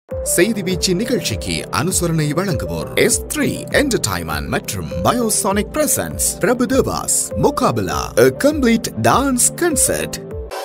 செய்தி வீச்சு நிகழ்ச்சிக்கு அனுசரணை வழங்குவோர் எஸ் த்ரீ என்டர்டைன்மெண்ட் மற்றும் பயோசானிக் presents Prabhudeva's Muqabla complete dance concert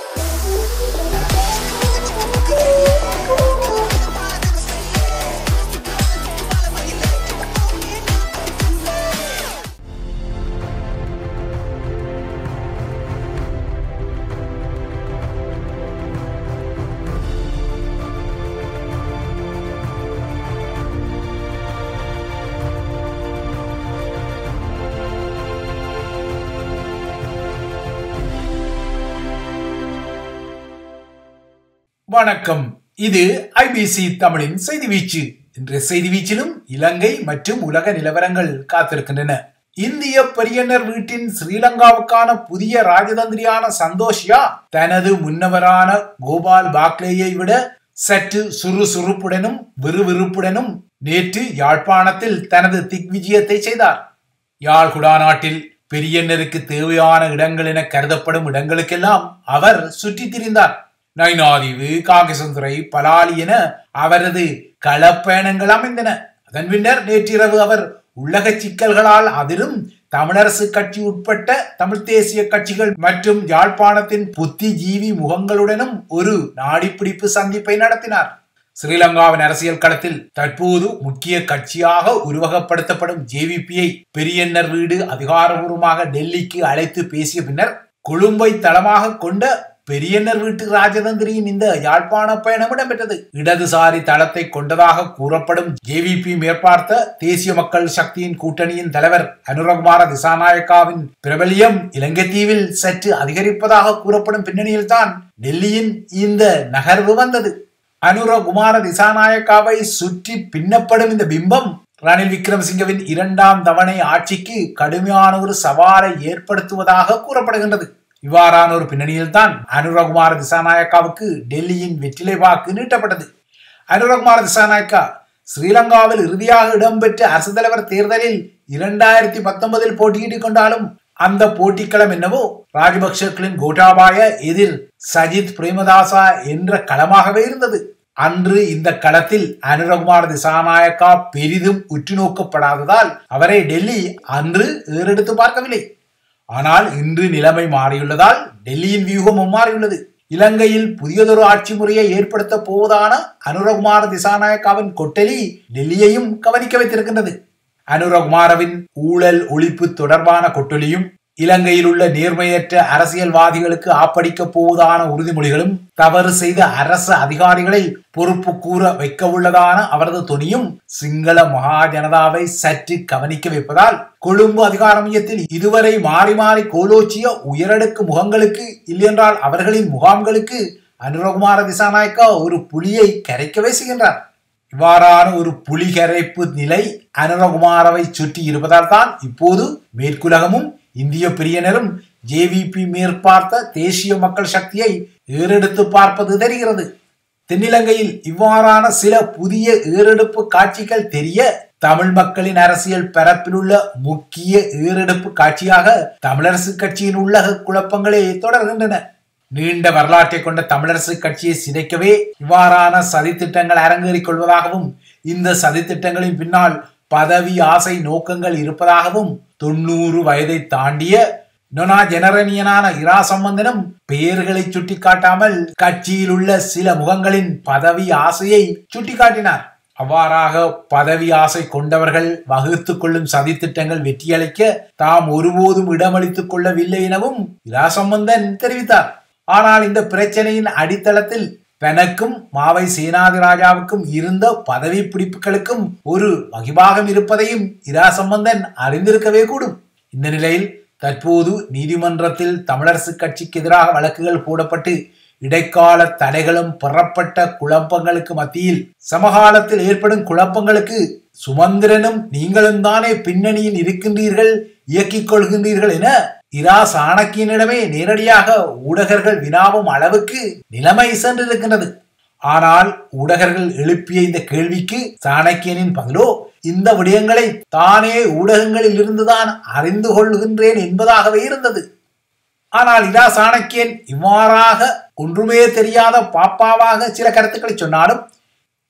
வணக்கம் இது ஐபிசி தமிழின் செய்தி வீச்சு இன்றைய செய்தி வீச்சிலும் இலங்கை மற்றும் உலக நிலவரங்கள் காத்திருக்கின்றன இந்திய பெரியனர் வீட்டின் ஸ்ரீலங்காவுக்கான புதிய ராஜதந்திரியான சந்தோஷியா தனது முன்னவரான கோபால் பாக்லேயை விட சற்று சுறுசுறுப்புடனும் விறுவிறுப்புடனும் நேற்று யாழ்ப்பாணத்தில் தனது திக்விஜயத்தை செய்தார் யாழ் குடாநாட்டில் பெரியண்ணருக்கு தேவையான இடங்கள் என கருதப்படும் இடங்களுக்கெல்லாம் அவர் சுற்றித் திரிந்தார் நைனாதீவு காங்கேசந்துறை பலாலி என அவரது களப்பயணங்கள் அமைந்தன அதன் பின்னர் நேற்றிரவு அவர் உள்ளக சிக்கல்களால் அதிலும் தமிழரசு கட்சி உட்பட்ட தமிழ் தேசிய கட்சிகள் மற்றும் யாழ்ப்பாணத்தின் புத்திஜீவி முகங்களுடனும் ஒரு நாடிப்பிடிப்பு சந்திப்பை நடத்தினார் ஸ்ரீலங்காவின் அரசியல் களத்தில் தற்போது முக்கிய கட்சியாக உருவகப்படுத்தப்படும் ஜேவிபியை பெரியண்ணர் வீடு அதிகாரபூர்வமாக டெல்லிக்கு அழைத்து பேசிய பின்னர் கொழும்பை தளமாக கொண்ட பெரியண்ணர் வீட்டு ராஜதந்திரியின் இந்த யாழ்ப்பாண பயணம் இடம்பெற்றது இடதுசாரி தளத்தை கொண்டதாக கூறப்படும் ஜேவிபி மேற்பார்த்த தேசிய மக்கள் சக்தியின் கூட்டணியின் தலைவர் அனுரகுமார திசாநாயக்காவின் பிரபலியம் இலங்கை தீவில் சற்று அதிகரிப்பதாக கூறப்படும் பின்னணியில்தான் டெல்லியின் இந்த நகர்வு வந்தது அனுரகுமார திசாநாயக்காவை சுற்றி பின்னப்படும் இந்த பிம்பம் ரணில் விக்ரமசிங்கவின் இரண்டாம் தவணை ஆட்சிக்கு கடுமையான ஒரு சவாலை ஏற்படுத்துவதாக கூறப்படுகின்றது இவ்வாறான ஒரு பின்னணியில் தான் அனுரகுமார திசாநாயக்காவுக்கு டெல்லியின் வெற்றிலை வாக்கு நீட்டப்பட்டது அனுரகுமார திசாநாயக்கா ஸ்ரீலங்காவில் இறுதியாக இடம்பெற்ற அரசு தலைவர் தேர்தலில் இரண்டாயிரத்தி பத்தொன்பதில் போட்டியிட்டுக் கொண்டாலும் அந்த போட்டிக்களம் என்னவோ ராஜபக்சர்களின் கோட்டாபாய எதிர் சஜித் பிரேமதாசா என்ற களமாகவே இருந்தது அன்று இந்த களத்தில் அனுரகுமார் திசாநாயக்கா பெரிதும் உற்று நோக்கப்படாததால் அவரை டெல்லி அன்று ஏறெடுத்து பார்க்கவில்லை ஆனால் இன்று நிலைமை மாறியுள்ளதால் டெல்லியின் வியூகமும் மாறியுள்ளது இலங்கையில் புதியதொரு ஆட்சி முறையை ஏற்படுத்த போவதான அனுரகுமார திசாநாயக்காவின் கொட்டலி டெல்லியையும் கவனிக்க வைத்திருக்கின்றது அனுரகுமாரவின் ஊழல் ஒழிப்பு தொடர்பான கொட்டொலியும் இலங்கையில் உள்ள நேர்மையற்ற அரசியல்வாதிகளுக்கு ஆப்படிக்க போவதான உறுதிமொழிகளும் தவறு செய்த அரசு அதிகாரிகளை பொறுப்பு கூற வைக்க உள்ளதான அவரது துணியும் சிங்கள மகா ஜனதாவை சற்று கவனிக்க வைப்பதால் கொழும்பு அதிகார மையத்தில் இதுவரை மாறி மாறி கோலோச்சிய உயரடுக்கு முகங்களுக்கு இல்லையென்றால் அவர்களின் முகாம்களுக்கு அனுரகுமார திசாநாயக்கா ஒரு புலியை கரைக்கவே செய்கின்றார் இவ்வாறான ஒரு புலி கரைப்பு நிலை அனுரகுமாரவை சுற்றி இருப்பதால் தான் இப்போது மேற்குலகமும் இந்திய பிரியனரும் ஜேவிபி மேற்பார்த்த தேசிய மக்கள் சக்தியை ஏறெடுத்து பார்ப்பது தெரிகிறது தென்னிலங்கையில் இவ்வாறான சில புதிய ஏறெடுப்பு காட்சிகள் தெரிய தமிழ் மக்களின் அரசியல் பரப்பில் உள்ள முக்கிய ஏறெடுப்பு காட்சியாக தமிழரசு கட்சியின் உள்ளக குழப்பங்களே தொடர்கின்றன நீண்ட வரலாற்றை கொண்ட தமிழரசு கட்சியை சிதைக்கவே இவ்வாறான சதித்திட்டங்கள் அரங்கேறிக் கொள்வதாகவும் இந்த சதித்திட்டங்களின் பின்னால் பதவி ஆசை நோக்கங்கள் இருப்பதாகவும் தொண்ணூறு வயதை தாண்டிய நொனா ஜெனரனியனான இரா சம்பந்தனும் பெயர்களை சுட்டிக்காட்டாமல் கட்சியில் உள்ள சில முகங்களின் பதவி ஆசையை சுட்டிக்காட்டினார் அவ்வாறாக பதவி ஆசை கொண்டவர்கள் வகுத்துக் கொள்ளும் சதித்திட்டங்கள் வெற்றியளிக்க தாம் ஒருபோதும் இடமளித்துக் கொள்ளவில்லை எனவும் இரா சம்பந்தன் தெரிவித்தார் ஆனால் இந்த பிரச்சனையின் அடித்தளத்தில் தனக்கும் மாவை சேனாதிராஜாவுக்கும் இருந்த பதவி பிடிப்புகளுக்கும் ஒரு வகிபாகம் இருப்பதையும் இரா சம்பந்தன் அறிந்திருக்கவே கூடும் இந்த நிலையில் தற்போது நீதிமன்றத்தில் தமிழரசு கட்சிக்கு எதிராக வழக்குகள் போடப்பட்டு இடைக்கால தடைகளும் பெறப்பட்ட குழப்பங்களுக்கு மத்தியில் சமகாலத்தில் ஏற்படும் குழப்பங்களுக்கு சுமந்திரனும் நீங்களும் தானே பின்னணியில் இருக்கின்றீர்கள் இயக்கிக் கொள்கின்றீர்கள் என இரா சாணக்கியனிடமே நேரடியாக ஊடகர்கள் வினாவும் அளவுக்கு நிலைமை சென்றிருக்கின்றது ஆனால் ஊடகர்கள் எழுப்பிய இந்த கேள்விக்கு சாணக்கியனின் பதிலோ இந்த விடயங்களை தானே ஊடகங்களில் இருந்துதான் அறிந்து கொள்கின்றேன் என்பதாகவே இருந்தது ஆனால் இரா சாணக்கியன் இவ்வாறாக ஒன்றுமே தெரியாத பாப்பாவாக சில கருத்துக்களை சொன்னாலும்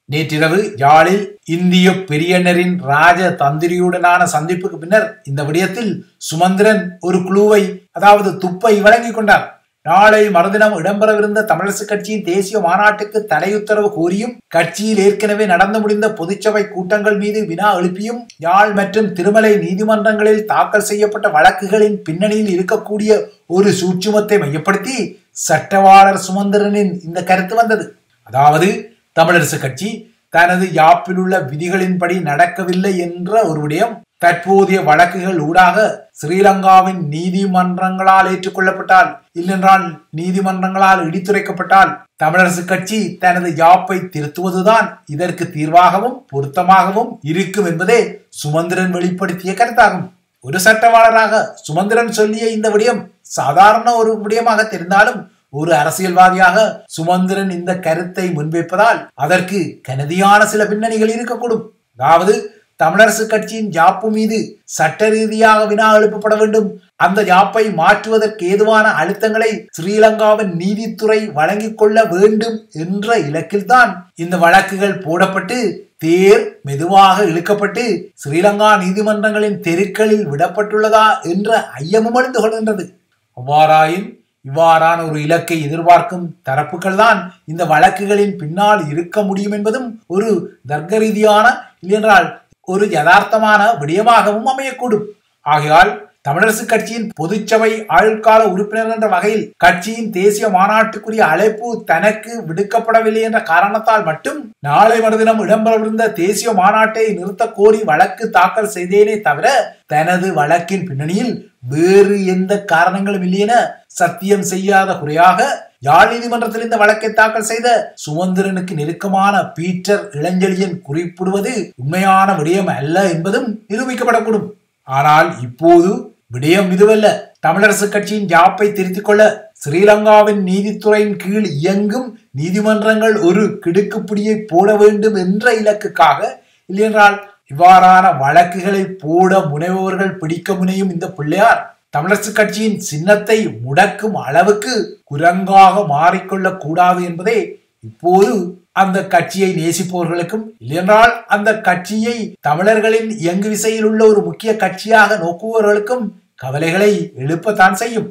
நேற்றிரவு யாழில் இந்திய பெரியனரின் ராஜ தந்திரியுடனான சந்திப்புக்கு பின்னர் இந்த விடயத்தில் சுமந்திரன் ஒரு குழுவை அதாவது துப்பை வழங்கிக் கொண்டார் நாளை மறுதினம் இடம்பெறவிருந்த தமிழரசு கட்சியின் தேசிய மாநாட்டுக்கு தடையுத்தரவு கோரியும் கட்சியில் ஏற்கனவே நடந்து முடிந்த பொதுச்சபை கூட்டங்கள் மீது வினா எழுப்பியும் யாழ் மற்றும் திருமலை நீதிமன்றங்களில் தாக்கல் செய்யப்பட்ட வழக்குகளின் பின்னணியில் இருக்கக்கூடிய ஒரு சூட்சுமத்தை மையப்படுத்தி சட்டவாளர் சுமந்திரனின் இந்த கருத்து வந்தது அதாவது தமிழரசு கட்சி தனது யாப்பில் உள்ள விதிகளின்படி நடக்கவில்லை என்ற ஒரு விடயம் தற்போதைய வழக்குகள் ஊடாக ஸ்ரீலங்காவின் நீதிமன்றங்களால் ஏற்றுக்கொள்ளப்பட்டால் இல்லென்றால் நீதிமன்றங்களால் இடித்துரைக்கப்பட்டால் தமிழரசு கட்சி தனது யாப்பை திருத்துவதுதான் இதற்கு தீர்வாகவும் பொருத்தமாகவும் இருக்கும் என்பதே சுமந்திரன் வெளிப்படுத்திய கருத்தாகும் ஒரு சட்டவாளராக சுமந்திரன் சொல்லிய இந்த விடயம் சாதாரண ஒரு விடயமாக தெரிந்தாலும் ஒரு அரசியல்வாதியாக சுமந்திரன் இந்த கருத்தை முன்வைப்பதால் அதற்கு கனதியான சில பின்னணிகள் இருக்கக்கூடும் அதாவது தமிழரசு கட்சியின் ஜாப்பு மீது சட்ட ரீதியாக வினா எழுப்பப்பட வேண்டும் அந்த ஜாப்பை மாற்றுவதற்கு ஏதுவான அழுத்தங்களை ஸ்ரீலங்காவின் நீதித்துறை வழங்கிக் கொள்ள வேண்டும் என்ற இலக்கில்தான் இந்த வழக்குகள் போடப்பட்டு தேர் மெதுவாக இழுக்கப்பட்டு ஸ்ரீலங்கா நீதிமன்றங்களின் தெருக்களில் விடப்பட்டுள்ளதா என்ற ஐயமும் எழுந்து கொள்கின்றது அவ்வாறாயின் இவ்வாறான ஒரு இலக்கை எதிர்பார்க்கும் தரப்புகள் தான் இந்த வழக்குகளின் பின்னால் இருக்க முடியும் என்பதும் ஒரு தர்க்க ரீதியான இல்லையென்றால் ஒரு யதார்த்தமான விடயமாகவும் அமையக்கூடும் ஆகையால் தமிழரசு கட்சியின் பொதுச்சபை ஆயுள்கால உறுப்பினர் என்ற வகையில் கட்சியின் தேசிய மாநாட்டுக்குரிய அழைப்பு தனக்கு விடுக்கப்படவில்லை என்ற காரணத்தால் மட்டும் நாளை மறுதினம் இடம்பெறவிருந்த தேசிய மாநாட்டை நிறுத்த கோரி வழக்கு தாக்கல் செய்தேனே தவிர தனது வழக்கின் பின்னணியில் வேறு எந்த காரணங்களும் இல்லை என சத்தியம் செய்யாத குறையாக யாழ் நீதிமன்றத்தில் இந்த வழக்கை தாக்கல் செய்த சுமந்திரனுக்கு நெருக்கமான பீட்டர் இளஞ்செழியன் குறிப்பிடுவது உண்மையான விடயம் அல்ல என்பதும் நிரூபிக்கப்படக்கூடும் ஆனால் இப்போது விடயம் இதுவல்ல தமிழரசு கட்சியின் ஜாப்பை திருத்திக் கொள்ள ஸ்ரீலங்காவின் நீதித்துறையின் கீழ் இயங்கும் நீதிமன்றங்கள் ஒரு கிடுக்குப்பிடியை போட வேண்டும் என்ற இலக்குக்காக இல்லையென்றால் இவ்வாறான வழக்குகளை போட முனைபவர்கள் பிடிக்க முனையும் இந்த பிள்ளையார் தமிழரசு கட்சியின் சின்னத்தை முடக்கும் அளவுக்கு குரங்காக மாறிக்கொள்ளக் கூடாது என்பதே இப்போது அந்த கட்சியை நேசிப்பவர்களுக்கும் இல்லையென்றால் அந்த கட்சியை தமிழர்களின் இயங்கு விசையில் உள்ள ஒரு முக்கிய கட்சியாக நோக்குபவர்களுக்கும் கவலைகளை எழுப்பத்தான் செய்யும்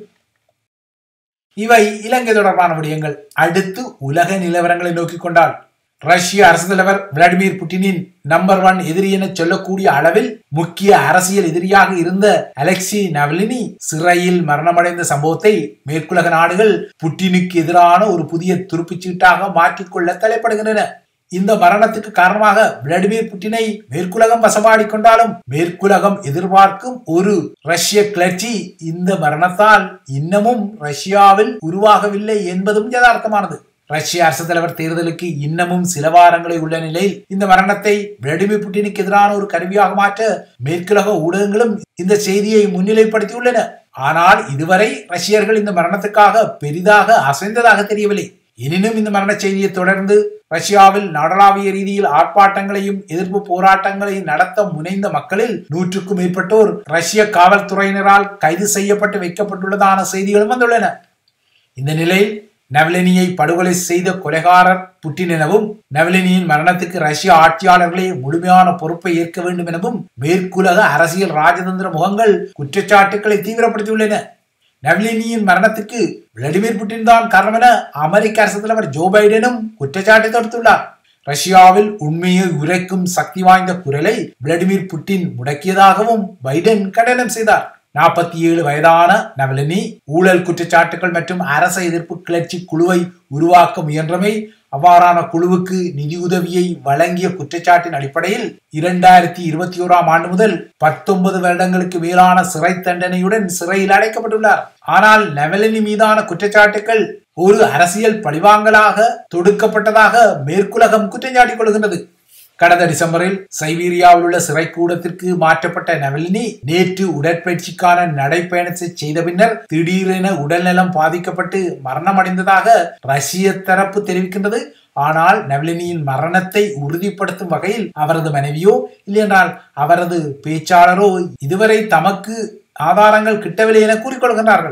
இவை இலங்கை தொடர்பான விடயங்கள் அடுத்து உலக நிலவரங்களை நோக்கிக் கொண்டால் ரஷ்ய அரசு தலைவர் விளாடிமிர் புட்டினின் நம்பர் ஒன் எதிரி என சொல்லக்கூடிய அளவில் முக்கிய அரசியல் எதிரியாக இருந்த அலெக்சி நவலினி சிறையில் மரணமடைந்த சம்பவத்தை மேற்குலக நாடுகள் புட்டினுக்கு எதிரான ஒரு புதிய துருப்புச்சீட்டாக மாற்றிக்கொள்ள தலைப்படுகின்றன இந்த மரணத்துக்கு காரணமாக விளாடிமிர் புட்டினை மேற்குலகம் வசமாடி கொண்டாலும் மேற்குலகம் எதிர்பார்க்கும் ஒரு ரஷ்ய கிளர்ச்சி இந்த மரணத்தால் இன்னமும் ரஷ்யாவில் உருவாகவில்லை என்பதும் யதார்த்தமானது ரஷ்ய அரசு தலைவர் தேர்தலுக்கு இன்னமும் சில வாரங்களை உள்ள நிலையில் இந்த மரணத்தை விளாடிமிர் புட்டினுக்கு எதிரான ஒரு கருவியாக மாற்ற மேற்குலக ஊடகங்களும் இந்த செய்தியை முன்னிலைப்படுத்தியுள்ளன ஆனால் இதுவரை ரஷ்யர்கள் இந்த மரணத்துக்காக பெரிதாக அசைந்ததாக தெரியவில்லை எனினும் இந்த மரண செய்தியை தொடர்ந்து ரஷ்யாவில் நாடளாவிய ரீதியில் ஆர்ப்பாட்டங்களையும் எதிர்ப்பு போராட்டங்களையும் நடத்த முனைந்த மக்களில் நூற்றுக்கும் மேற்பட்டோர் ரஷ்ய காவல்துறையினரால் கைது செய்யப்பட்டு வைக்கப்பட்டுள்ளதான செய்திகளும் வந்துள்ளன இந்த நிலையில் நவலினியை படுகொலை செய்த கொலைகாரர் புட்டின் எனவும் நவலினியின் மரணத்துக்கு ரஷ்ய ஆட்சியாளர்களே முழுமையான பொறுப்பை ஏற்க வேண்டும் எனவும் மேற்குலக அரசியல் ராஜதந்திர முகங்கள் குற்றச்சாட்டுக்களை தீவிரப்படுத்தியுள்ளன நவலினியின் மரணத்துக்கு விளாடிமிர் புட்டின் தான் காரணம் என அமெரிக்க அரசு தலைவர் ஜோ பைடனும் குற்றச்சாட்டை தொடுத்துள்ளார் ரஷ்யாவில் உண்மையை உரைக்கும் சக்தி வாய்ந்த குரலை விளாடிமிர் புட்டின் முடக்கியதாகவும் பைடன் கண்டனம் செய்தார் நாற்பத்தி ஏழு வயதான நவலினி ஊழல் குற்றச்சாட்டுகள் மற்றும் அரச எதிர்ப்பு கிளர்ச்சி குழுவை உருவாக்க முயன்றமை அவ்வாறான குழுவுக்கு நிதியுதவியை வழங்கிய குற்றச்சாட்டின் அடிப்படையில் இரண்டாயிரத்தி இருபத்தி ஓராம் ஆண்டு முதல் பத்தொன்பது வருடங்களுக்கு மேலான சிறை தண்டனையுடன் சிறையில் அடைக்கப்பட்டுள்ளார் ஆனால் நவலினி மீதான குற்றச்சாட்டுகள் ஒரு அரசியல் பழிவாங்கலாக தொடுக்கப்பட்டதாக மேற்குலகம் குற்றம் சாட்டிக் கொள்கின்றது கடந்த டிசம்பரில் சைபீரியாவில் உள்ள சிறை கூடத்திற்கு மாற்றப்பட்ட நவலினி நேற்று உடற்பயிற்சிக்கான நடைப்பயணத்தை செய்த பின்னர் திடீரென உடல்நலம் பாதிக்கப்பட்டு மரணமடைந்ததாக ரஷ்ய தரப்பு தெரிவிக்கின்றது ஆனால் நவலினியின் மரணத்தை உறுதிப்படுத்தும் வகையில் அவரது மனைவியோ இல்லையென்றால் அவரது பேச்சாளரோ இதுவரை தமக்கு ஆதாரங்கள் கிட்டவில்லை என கூறிக்கொள்கின்றார்கள்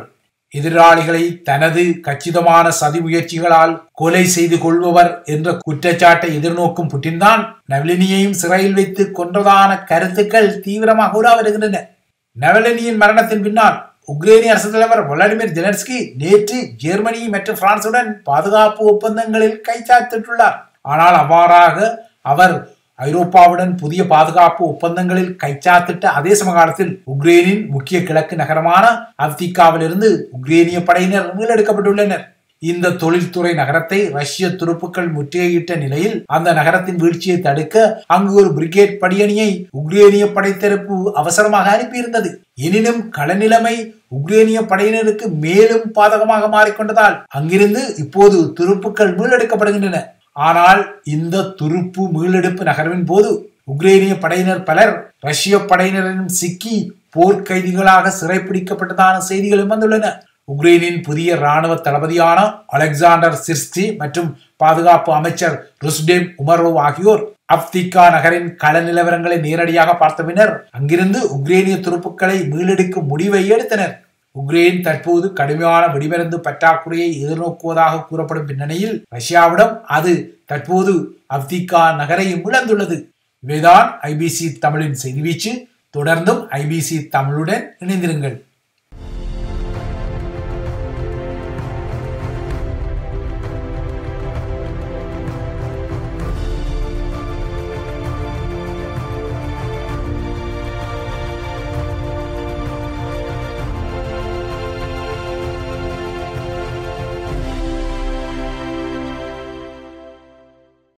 எதிராளிகளை தனது கச்சிதமான சதி முயற்சிகளால் கொலை செய்து கொள்பவர் என்ற குற்றச்சாட்டை எதிர்நோக்கும் புட்டின் தான் நவலினியையும் சிறையில் வைத்து கொன்றதான கருத்துக்கள் தீவிரமாக உலா வருகின்றன நவலினியின் மரணத்தின் பின்னால் உக்ரைனிய அரசு தலைவர் விளாடிமிர் ஜெலன்ஸ்கி நேற்று ஜெர்மனி மற்றும் பிரான்சுடன் பாதுகாப்பு ஒப்பந்தங்களில் கைச்சாத்திட்டுள்ளார் ஆனால் அவ்வாறாக அவர் ஐரோப்பாவுடன் புதிய பாதுகாப்பு ஒப்பந்தங்களில் கைச்சாத்திட்ட அதே சமகாலத்தில் உக்ரைனின் முக்கிய கிழக்கு நகரமான அப்திகாவிலிருந்து உக்ரைனிய படையினர் மீளெடுக்கப்பட்டுள்ளனர் இந்த தொழில்துறை நகரத்தை ரஷ்ய துருப்புக்கள் முற்றுகையிட்ட நிலையில் அந்த நகரத்தின் வீழ்ச்சியை தடுக்க அங்கு ஒரு பிரிகேட் படியணியை உக்ரேனிய படைத்தரப்பு அவசரமாக அனுப்பியிருந்தது எனினும் களநிலைமை உக்ரேனிய படையினருக்கு மேலும் பாதகமாக மாறிக்கொண்டதால் அங்கிருந்து இப்போது துருப்புக்கள் மீளெடுக்கப்படுகின்றன ஆனால் இந்த துருப்பு மீளெடுப்பு நகர்வின் போது உக்ரேனிய படையினர் பலர் ரஷ்ய படையினரிடம் சிக்கி போர்க்கைதிகளாக சிறைப்பிடிக்கப்பட்டதான செய்திகளும் வந்துள்ளன உக்ரைனின் புதிய ராணுவ தளபதியான அலெக்சாண்டர் சிர்ஸ்டி மற்றும் பாதுகாப்பு அமைச்சர் ருஸ்டேம் உமரோவ் ஆகியோர் அப்திகா நகரின் கள நிலவரங்களை நேரடியாக பார்த்த பின்னர் அங்கிருந்து உக்ரேனிய துருப்புக்களை மீளெடுக்கும் முடிவை எடுத்தனர் உக்ரைன் தற்போது கடுமையான வெடிமருந்து பற்றாக்குறையை எதிர்நோக்குவதாக கூறப்படும் பின்னணியில் ரஷ்யாவிடம் அது தற்போது அப்திகா நகரையும் இழந்துள்ளது இவைதான் ஐபிசி தமிழின் செய்தி வீச்சு தொடர்ந்தும் ஐபிசி தமிழுடன் இணைந்திருங்கள்